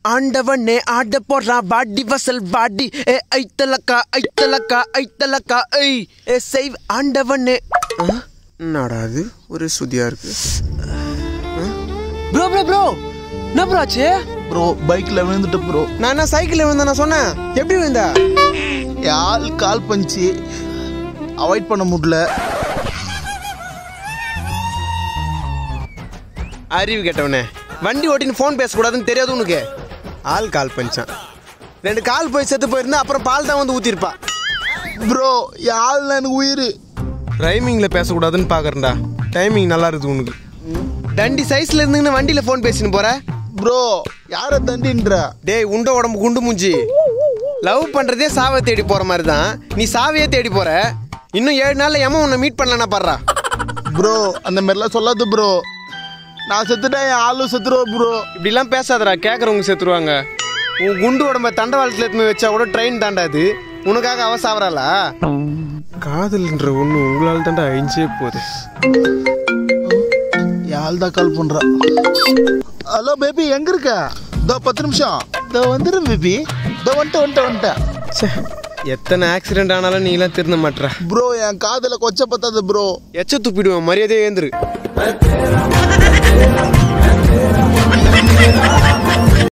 ஆண்டவனே ஆட போறான் வாடி வசல் வாடி ஏ ஐத்தலக்கா ஐத்தலக்கா ஐத்தலக்கா ஐ ஏ செய்வ் ஆண்டவனே ஆ? என்னடா அது ஒரு சுதியா இருக்கு ப்ரோ ப்ரோ ப்ரோ என்ன ப்ரோ ஆச்சு ப்ரோ பைக்ல விழுந்துட்டு ப்ரோ நான் என்ன சைக்கிள் விழுந்த நான் சொன்னேன் எப்படி விழுந்தா யாழ் கால் பஞ்சு அவாய்ட் பண்ண முடியல அறிவு கேட்டவனே வண்டி ஓட்டின்னு ஃபோன் பேசக்கூடாதுன்னு தெரியாது உனக்கு ஆள் கால் பஞ்சான் ரெண்டு கால் போய் செத்து போயிருந்தா அப்புறம் பால் தான் வந்து ஊத்திருப்பா ப்ரோ யாழ் எனக்கு உயிர் ரைமிங்ல பேசக்கூடாதுன்னு பாக்குறேன்டா டைமிங் நல்லா இருக்குது உனக்கு தண்டி சைஸ்ல இருந்துங்கன்னு வண்டியில ஃபோன் பேசின்னு போற ப்ரோ யார தண்டின்ற டேய் உண்ட உடம்பு குண்டு மூஞ்சி லவ் பண்றதே சாவை தேடி போற மாதிரி தான் நீ சாவையே தேடி போற இன்னும் ஏழு நாள்ல எமன் உன்னை மீட் பண்ணலன்னா பாடுறா ப்ரோ அந்த மாதிரிலாம் சொல்லாது ப்ரோ நான் செத்துட்டேன் என் ஆளும் செத்துருவோம் ப்ரோ இப்படிலாம் பேசாதடா கேட்குறவங்க செத்துருவாங்க உன் குண்டு உடம்ப தண்டவாளத்தில் எடுத்து வச்சா கூட ட்ரெயின் தாண்டாது உனக்காக அவ சாவறாளா காதல்ன்ற ஒன்று உங்களால் தாண்டா அழிஞ்சே போகுது யாழ் தான் கால் பண்றா ஹலோ பேபி எங்க இருக்க இதோ பத்து நிமிஷம் இதோ வந்துடும் பேபி இதோ வந்துட்டு வந்துட்டு வந்துட்டேன் ச்சே, எத்தனை ஆக்சிடென்ட் ஆனாலும் நீலாம் திருந்த மாட்ற ப்ரோ என் காதல கொச்ச பத்தாது ப்ரோ எச்ச துப்பிடுவேன் மரியாதையே ஏந்திரு